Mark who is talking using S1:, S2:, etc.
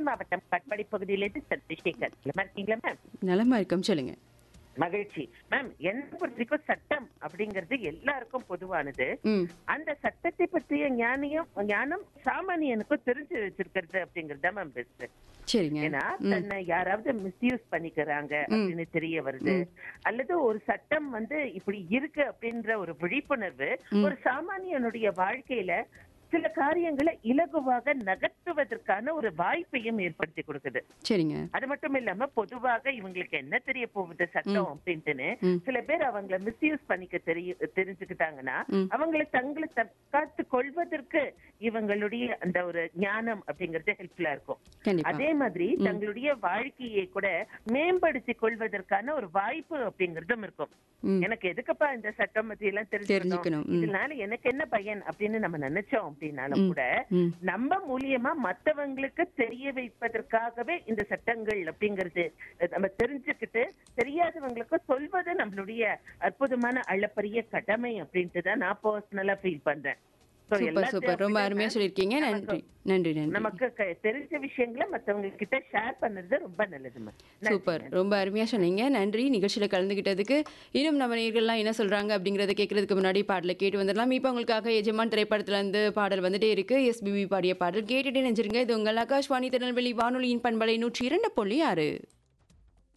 S1: வேலூர் மாவட்டம் கட்பாடி பகுதியிலிருந்து சந்திரசேகர் நல்லா இருக்கீங்களா மேம்
S2: நலமா இருக்கோம் சொல்லுங்க
S1: மகிழ்ச்சி மேம் என்ன பொறுத்தவரைக்கும் சட்டம் அப்படிங்கிறது எல்லாருக்கும் பொதுவானது
S2: ம்
S1: அந்த சட்டத்தை பற்றிய ஞானியம் ஞானம் சாமானியனுக்கும் தெரிஞ்சு வச்சிருக்கிறது அப்படிங்கிறது தான் மேம் பெஸ்ட்
S2: சரிங்க
S1: ஏன்னா தன்னை யாராவது மிஸ்யூஸ் பண்ணிக்கிறாங்க அப்படின்னு தெரிய வருது அல்லது ஒரு சட்டம் வந்து இப்படி இருக்கு அப்படின்ற ஒரு விழிப்புணர்வு ஒரு சாமானியனுடைய வாழ்க்கையில சில காரியங்களை இலகுவாக நகர்த்துவதற்கான ஒரு வாய்ப்பையும் ஏற்படுத்தி கொடுக்குது
S2: சரிங்க
S1: அது மட்டும் இல்லாம பொதுவாக இவங்களுக்கு என்ன தெரிய போகுது சட்டம் அப்படின்ட்டுன்னு
S2: ம்.
S1: சில பேர் அவங்கள மிஸ்யூஸ் பண்ணிக்க தெரிய தெரிஞ்சுக்கிட்டாங்கன்னா அவங்களை தங்களை தற்காத்து கொள்வதற்கு இவங்களுடைய அந்த ஒரு ஞானம் அப்படிங்கறது ஹெல்ப்ஃபுல்லா இருக்கும்
S2: கண்டிப்பா
S1: அதே மாதிரி தங்களுடைய வாழ்க்கையை கூட மேம்படுத்திக் கொள்வதற்கான ஒரு வாய்ப்பு அப்படிங்கறதும் இருக்கும்
S2: ம்.
S1: எனக்கு எதுக்குப்பா இந்த சட்டம் பத்தி எல்லாம் தெரிஞ்சுக்கணும்
S2: தெரிஞ்சுக்கணும். ம்.
S1: இதனால எனக்கு என்ன பயன் அப்படின்னு நம்ம நினைச்சோம் அப்படின்னாலும் கூட
S2: ம்
S1: நம்ம மூலியமா மத்தவங்களுக்கு தெரிய வைப்பதற்காகவே இந்த சட்டங்கள் அப்படிங்கிறது அஹ், நம்ம தெரிஞ்சுக்கிட்டு தெரியாதவங்களுக்கு சொல்வது நம்மளுடைய அற்புதமான அளப்பரிய கடமை அப்படின்ட்டு தான் நான் பர்சனலா ஃபீல் பண்றேன் So,
S2: சூப்பர்
S1: எல்லாத்தையும்
S2: சூப்பர் ரொம்ப
S1: அப்படிதான்
S2: அருமையா சொல்லியிருக்கீங்க நன்றி நன்றி நன்றி
S1: நமக்கு க- தெரிஞ்ச விஷயங்களை மத்தவங்க கிட்ட ஷேர் பண்ணது ரொம்ப நல்லதுமா
S2: சூப்பர் ரொம்ப அருமையா சொன்னீங்க நன்றி நிகழ்ச்சியில கலந்துகிட்டதுக்கு இன்னும் நம்ம நேர்கள்லாம் என்ன சொல்றாங்க அப்படிங்கறத கேட்கறதுக்கு முன்னாடி பாடலை கேட்டு வந்துடலாம் இப்போ உங்களுக்காக எஜமான் திரைப்படத்துல இருந்து பாடல் வந்துட்டே இருக்கு எஸ்பிபி பாடிய பாடல் கேட்டுட்டே நெஞ்சிருங்க இது உங்கள் ஆகாஷ்வாணி திருநெல்வேலி வானொலியின் பண்பலை நூற்றி இரண்டு புள்ளி ஆறு